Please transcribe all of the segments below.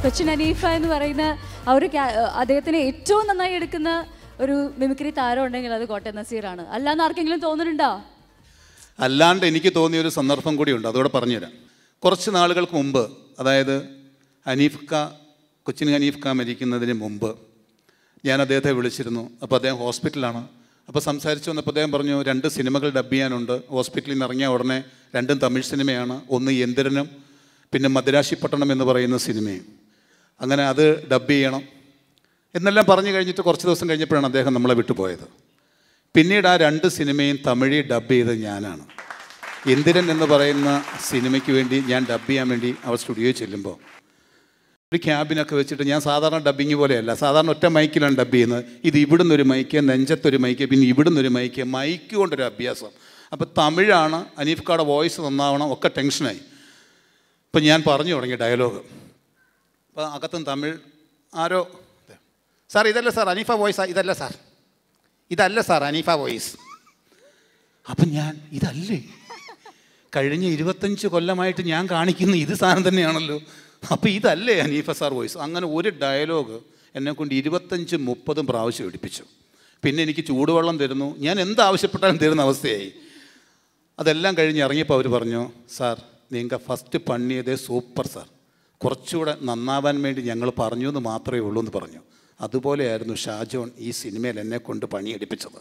കൊച്ചിൻ അനീഫ എന്ന് പറയുന്ന ആ ഒരു ക്യാ- അദ്ദേഹത്തിനെ ഏറ്റവും നന്നായി എടുക്കുന്ന ഒരു മിമിക്രി താരം ഉണ്ടെങ്കിൽ അത് കോട്ടയം നസീറാണ് അല്ലാന്ന് ആർക്കെങ്കിലും തോന്നുന്നുണ്ടോ അല്ലാണ്ട് എനിക്ക് തോന്നിയ ഒരു സന്ദർഭം കൂടിയുണ്ട് അതോടെ പറഞ്ഞുതരാം കുറച്ച് നാളുകൾക്ക് മുമ്പ് അതായത് ഹനീഫ് ഖാ കൊച്ചിൻ ഹനീഫ് ഖാ മരിക്കുന്നതിന് മുമ്പ് ഞാൻ അദ്ദേഹത്തെ വിളിച്ചിരുന്നു അപ്പോൾ അദ്ദേഹം ഹോസ്പിറ്റലാണ് അപ്പോൾ സംസാരിച്ചു വന്നപ്പോൾ അദ്ദേഹം പറഞ്ഞു രണ്ട് സിനിമകൾ ഡബ് ചെയ്യാനുണ്ട് ഹോസ്പിറ്റലിൽ നിന്ന് ഇറങ്ങിയ ഉടനെ രണ്ടും തമിഴ് സിനിമയാണ് ഒന്ന് യന്ത്രനും പിന്നെ മദ്രാശിപ്പട്ടണം എന്ന് പറയുന്ന സിനിമയും അങ്ങനെ അത് ഡബ് ചെയ്യണം എന്നെല്ലാം പറഞ്ഞു കഴിഞ്ഞിട്ട് കുറച്ച് ദിവസം കഴിഞ്ഞപ്പോഴാണ് അദ്ദേഹം നമ്മളെ വിട്ടുപോയത് പിന്നീട് ആ രണ്ട് സിനിമയും തമിഴിൽ ഡബ് ചെയ്തത് ഞാനാണ് ഇന്ദിരൻ എന്ന് പറയുന്ന സിനിമയ്ക്ക് വേണ്ടി ഞാൻ ഡബ് ചെയ്യാൻ വേണ്ടി അവർ സ്റ്റുഡിയോയിൽ ചെല്ലുമ്പോൾ ഒരു ക്യാബിനൊക്കെ വെച്ചിട്ട് ഞാൻ സാധാരണ ഡബ്ബിങ് പോലെയല്ല സാധാരണ ഒറ്റ മൈക്കിലാണ് ഡബ് ചെയ്യുന്നത് ഇത് ഇവിടുന്ന് ഒരു മൈക്ക് നെഞ്ചത്തൊരു മൈക്ക് പിന്നെ ഇവിടുന്ന് ഒരു മൈക്ക് മൈക്ക് കൊണ്ടൊരു അഭ്യാസം അപ്പോൾ തമിഴാണ് അനീഫ് കാടെ വോയിസ് നന്നാവണം ഒക്കെ ടെൻഷനായി ഇപ്പം ഞാൻ പറഞ്ഞു തുടങ്ങി ഡയലോഗ് അപ്പോൾ അകത്തും തമിഴ് ആരോ സാർ ഇതല്ല സാർ അനീഫ വോയിസാ ഇതല്ല സാർ ഇതല്ല സാർ അനീഫ വോയിസ് അപ്പം ഞാൻ ഇതല്ലേ കഴിഞ്ഞ ഇരുപത്തഞ്ച് കൊല്ലമായിട്ട് ഞാൻ കാണിക്കുന്ന ഇത് സാധനം തന്നെയാണല്ലോ അപ്പോൾ ഇതല്ലേ ഹനീഫ സാർ വോയിസ് അങ്ങനെ ഒരു ഡയലോഗ് എന്നെ കൊണ്ട് ഇരുപത്തഞ്ച് മുപ്പതും പ്രാവശ്യം എടുപ്പിച്ചു പിന്നെ എനിക്ക് ചൂടുവെള്ളം തരുന്നു ഞാൻ എന്താവശ്യപ്പെട്ടാലും തരുന്ന അവസ്ഥയായി അതെല്ലാം കഴിഞ്ഞ് ഇറങ്ങിയപ്പോൾ അവർ പറഞ്ഞു സാർ നിങ്ങൾ ഫസ്റ്റ് പണിയതേ സൂപ്പർ സാർ കുറച്ചുകൂടെ നന്നാവാൻ വേണ്ടി ഞങ്ങൾ പറഞ്ഞു എന്ന് മാത്രമേ ഉള്ളൂ എന്ന് പറഞ്ഞു അതുപോലെയായിരുന്നു ഷാജോൺ ഈ സിനിമയിൽ എന്നെ കൊണ്ട് പണിയെടുപ്പിച്ചത്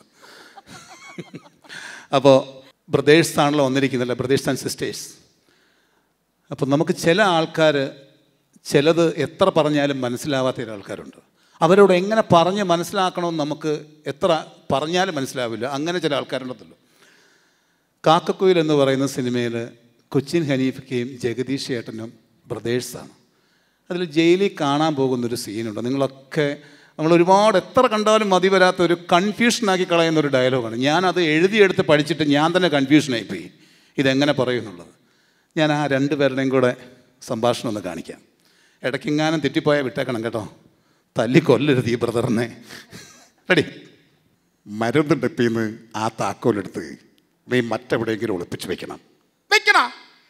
അപ്പോൾ ബ്രദേഴ്സ് ആണല്ലോ വന്നിരിക്കുന്നില്ല ബ്രദേഴ്സ് ആൻഡ് സിസ്റ്റേഴ്സ് അപ്പോൾ നമുക്ക് ചില ആൾക്കാർ ചിലത് എത്ര പറഞ്ഞാലും മനസ്സിലാവാത്ത ചില ആൾക്കാരുണ്ട് അവരോട് എങ്ങനെ പറഞ്ഞ് മനസ്സിലാക്കണമെന്ന് നമുക്ക് എത്ര പറഞ്ഞാലും മനസ്സിലാവില്ല അങ്ങനെ ചില ആൾക്കാരുണ്ടല്ലോ കാക്കക്കുയിൽ എന്ന് പറയുന്ന സിനിമയിൽ കൊച്ചിൻ ഹനീഫയ്ക്കയും ജഗദീഷ് ഏട്ടനും ബ്രദേഴ്സാണ് അതിൽ ജയിലിൽ കാണാൻ പോകുന്നൊരു സീനുണ്ട് നിങ്ങളൊക്കെ നമ്മൾ ഒരുപാട് എത്ര കണ്ടാലും മതി വരാത്ത ഒരു കൺഫ്യൂഷനാക്കി കളയുന്ന ഒരു ഡയലോഗാണ് ഞാനത് എഴുതിയെടുത്ത് പഠിച്ചിട്ട് ഞാൻ തന്നെ കൺഫ്യൂഷനായിപ്പോയി ഇതെങ്ങനെ പറയുമെന്നുള്ളത് ഞാൻ ആ രണ്ട് പേരുടെയും കൂടെ സംഭാഷണം ഒന്ന് കാണിക്കാം ഇടയ്ക്കെങ്ങാനും തെറ്റിപ്പോയാൽ വിട്ടേക്കണം കേട്ടോ തല്ലി കൊല്ലരുത് ഈ ബ്രദറിനെ റെഡി മരുന്ന് ഡപ്പിന്ന് ആ താക്കോലെടുത്ത് നീ മറ്റെവിടെയെങ്കിലും ഒളിപ്പിച്ച് വെക്കണം വെക്കണ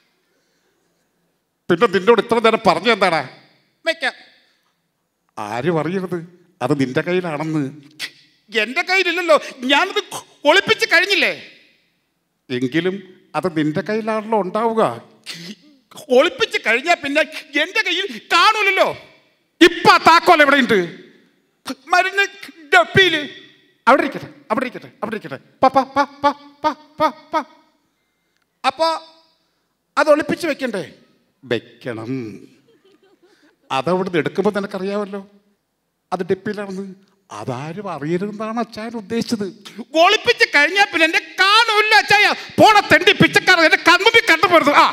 പിന്നെ നിന്നോട് ഇത്ര നേരം പറഞ്ഞു എന്താടാ വെക്കാം ആരും അറിയരുത് അത് നിന്റെ കയ്യിലാണെന്ന് എന്റെ കയ്യിലില്ലല്ലോ ഞാനത് ഒളിപ്പിച്ച് കഴിഞ്ഞില്ലേ എങ്കിലും അത് നിന്റെ കയ്യിലാണല്ലോ ഉണ്ടാവുക ഒളിപ്പിച്ച് കഴിഞ്ഞാൽ പിന്നെ എന്റെ കയ്യിൽ കാണൂലല്ലോ ഇപ്പൊ ആ താക്കോൽ എവിടെയുണ്ട് മരുന്ന് ഡപ്പിയില് അവിടെ ഇരിക്കട്ടെ അവിടെ ഇരിക്കട്ടെ അവിടെ ഇരിക്കട്ടെ പ, പ, പ, പ, പ, പ, പ. അപ്പോ അത് ഒളിപ്പിച്ച് വെക്കണ്ടേ വെക്കണം അതവിടുന്ന് എടുക്കുമ്പോൾ നിനക്കറിയാമല്ലോ അത് ഡെപ്പിലാണെന്ന് അതാരും അറിയരുതെന്നാണ് അച്ചായൻ ഉദ്ദേശിച്ചത് ഒളിപ്പിച്ച് കഴിഞ്ഞാൽ പിന്നെ എന്റെ കാണൂല്ല അച്ചായ പോണ തെണ്ടി പിച്ചക്കാരൻ എന്റെ കൺമുമ്പിൽ കണ്ടുപോരുത് ആ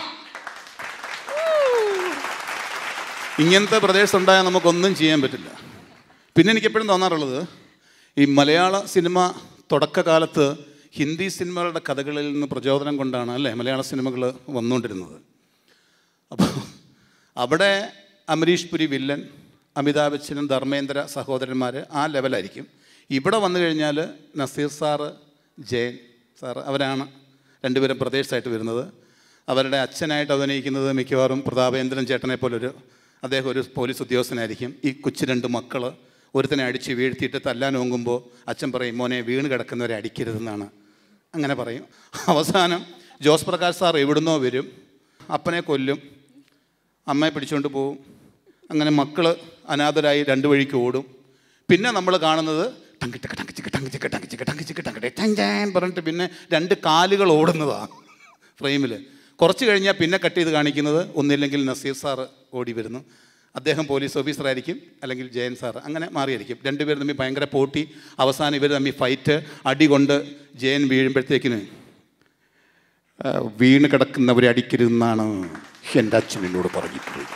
ഇങ്ങനത്തെ പ്രദേശം ഉണ്ടായാൽ നമുക്കൊന്നും ചെയ്യാൻ പറ്റില്ല പിന്നെ എനിക്ക് എപ്പോഴും തോന്നാറുള്ളത് ഈ മലയാള സിനിമ തുടക്കകാലത്ത് ഹിന്ദി സിനിമകളുടെ കഥകളിൽ നിന്ന് പ്രചോദനം കൊണ്ടാണ് അല്ലേ മലയാള സിനിമകൾ വന്നുകൊണ്ടിരുന്നത് അപ്പോൾ അവിടെ അമരീഷ് പുരി വില്ലൻ അമിതാഭ് ബച്ചനും ധർമ്മേന്ദ്ര സഹോദരന്മാർ ആ ലെവലായിരിക്കും ഇവിടെ വന്നു കഴിഞ്ഞാൽ നസീർ സാറ് ജയൻ സാറ് അവരാണ് രണ്ടുപേരും പ്രദേശമായിട്ട് വരുന്നത് അവരുടെ അച്ഛനായിട്ട് അഭിനയിക്കുന്നത് മിക്കവാറും പ്രതാപേന്ദ്രൻ ചേട്ടനെ പോലൊരു അദ്ദേഹം ഒരു പോലീസ് ഉദ്യോഗസ്ഥനായിരിക്കും ഈ കൊച്ചു രണ്ട് മക്കൾ ഒരുത്തനെ അടിച്ച് വീഴ്ത്തിയിട്ട് തല്ലാൻ ഓങ്ങുമ്പോൾ അച്ഛൻ പറയും മോനെ വീണ് കിടക്കുന്നവരെ അടിക്കരുതെന്നാണ് അങ്ങനെ പറയും അവസാനം ജോസ് പ്രകാശ് സാർ എവിടുന്നോ വരും അപ്പനെ കൊല്ലും അമ്മയെ പിടിച്ചുകൊണ്ട് പോവും അങ്ങനെ മക്കൾ അനാഥരായി രണ്ട് വഴിക്ക് ഓടും പിന്നെ നമ്മൾ കാണുന്നത് ടങ്ക് ചിക്ക ടങ്ക് ചിക്ക ടങ്ക് ചിക്ക ടങ്ക് ചിക്ക ടങ്ക് ചിക്ക ടങ്ക് ടേ ടങ് ചാൻ പറഞ്ഞിട്ട് പിന്നെ രണ്ട് കാലുകൾ ഓടുന്നതാണ് ഫ്രെയിമിൽ കുറച്ച് കഴിഞ്ഞാൽ പിന്നെ കട്ട് ചെയ്ത് കാണിക്കുന്നത് ഒന്നില്ലെങ്കിൽ നസീർ സാറ് ഓടി വരുന്നു അദ്ദേഹം പോലീസ് ഓഫീസറായിരിക്കും അല്ലെങ്കിൽ ജയൻ സാർ അങ്ങനെ മാറിയായിരിക്കും രണ്ടുപേരും തമ്മിൽ ഭയങ്കര പോട്ടി അവസാനം ഇവർ തമ്മിൽ ഫൈറ്റ് അടി കൊണ്ട് ജയൻ വീഴുമ്പോഴത്തേക്കിന് ആ, വീണ് കിടക്കുന്നവരെ അടിക്കരുതെന്നാണ് എൻ്റെ അച്ഛൻ എന്നോട് പറഞ്ഞിട്ടുള്ളത്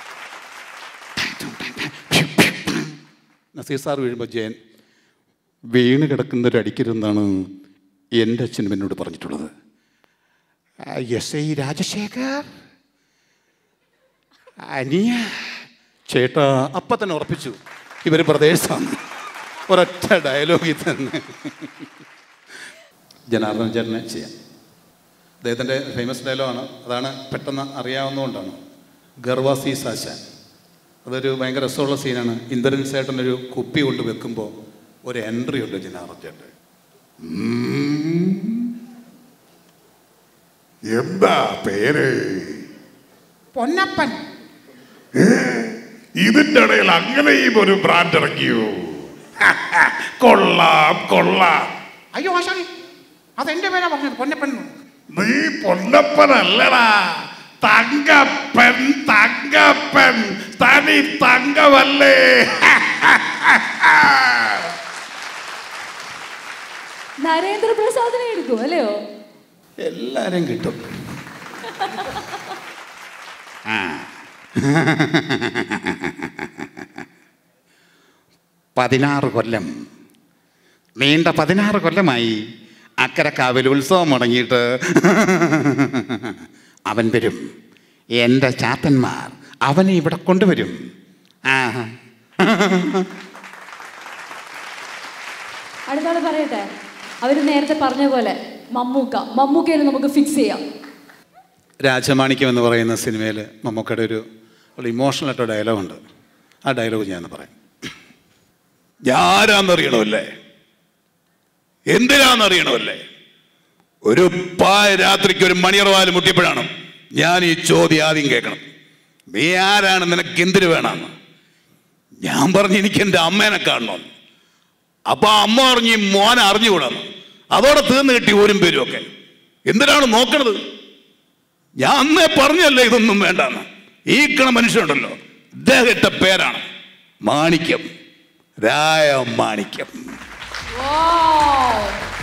നസീർ സാർ വീഴുമ്പോൾ ജയൻ വീണ് കിടക്കുന്നവരെ അടിക്കരുതെന്നാണ് എൻ്റെ അച്ഛനും എന്നോട് പറഞ്ഞിട്ടുള്ളത് ആ, എസ് ഐ രാജശേഖർ അനിയ ചേട്ടാ അപ്പം തന്നെ ഉറപ്പിച്ചു ഇവർ പ്രദേശമാണ് ഒരൊറ്റ ഡയലോഗിൽ തന്നെ ജനാർദ്ദൻ ചേട്ടനെ ചെയ്യാം അദ്ദേഹത്തിൻ്റെ ഫേമസ് ഡയലോഗാണ് അതാണ് പെട്ടെന്ന് അറിയാവുന്നതുകൊണ്ടാണ് ഗർവാസി സാശാൻ അതൊരു ഭയങ്കര രസമുള്ള സീനാണ് ഇന്ദ്രൻ ചേട്ടൻ ഒരു കുപ്പി കൊണ്ട് വെക്കുമ്പോൾ ഒരു എൻട്രി ഉണ്ട് ജിനാർച്ചേട്ടൻ എന്താ പേര് പൊന്നപ്പൻ ഇതിന്റെ ഇടയിൽ അങ്ങനെയും ഒരു ബ്രാൻഡ് ഇറക്കിയോ കൊള്ളാം കൊള്ളാം അയ്യോ ആശാനെ അതെന്റെ പേരാ പറഞ്ഞത് പൊന്നപ്പൻ എന്ന്. നീ പൊന്നപ്പനല്ലടാ തങ്കപ്പൻ തങ്കപ്പൻ തനി തങ്കമല്ലേ നരേന്ദ്രപ്രസാദിനെ എടുക്കും അല്ലയോ എല്ലാവരും കിട്ടും പതിനാറ് കൊല്ലം നീണ്ട പതിനാറ് കൊല്ലമായി അക്കരെ കാവിൽ ഉത്സവം മുടങ്ങിയിട്ട് അവൻ വരും എൻ്റെ ചാത്തന്മാർ അവനെ ഇവിടെ കൊണ്ടുവരും ആ അടുത്താള് പറയട്ടെ അവര് നേരത്തെ പറഞ്ഞ പോലെ മമ്മൂക്ക മമ്മൂക്കയിൽ നമുക്ക് ഫിക്സ് ചെയ്യാം രാജമാണിക്യം എന്ന് പറയുന്ന സിനിമയിൽ മമ്മൂക്കയുടെ ഒരു ഒരു ഇമോഷണൽ ആയിട്ട് ഡയലോഗുണ്ട് ആ ഡയലോഗ് ഞാൻ പറയാം ഞാനാന്നറിയണമല്ലേ എന്തിനാന്നറിയണമല്ലേ ഒരു പായ രാത്രിക്ക് ഒരു മണിയറവാല് മുട്ടിയപ്പോഴാണ് ഞാൻ ഈ ചോദ്യം ആദ്യം കേൾക്കണം നീ ആരാണ് നിനക്ക് എന്തിനു വേണമെന്ന് ഞാൻ പറഞ്ഞു എനിക്ക് എൻ്റെ അമ്മേനെ കാണണമെന്ന് അപ്പൊ ആ അമ്മ പറഞ്ഞു ഈ മോനെ അറിഞ്ഞുകൂടാന്ന് അതോടെ തീർന്നു കിട്ടി ഊരും പേരും ഒക്കെ എന്തിനാണ് നോക്കണത് ഞാൻ അന്നേ പറഞ്ഞല്ലേ ഇതൊന്നും വേണ്ടെന്ന് ഈ കണ മനുഷ്യനുണ്ടല്ലോ ഇദ്ദേഹം ഇട്ട പേരാണ് മാണിക്യം രായ മാണിക്യം Wow.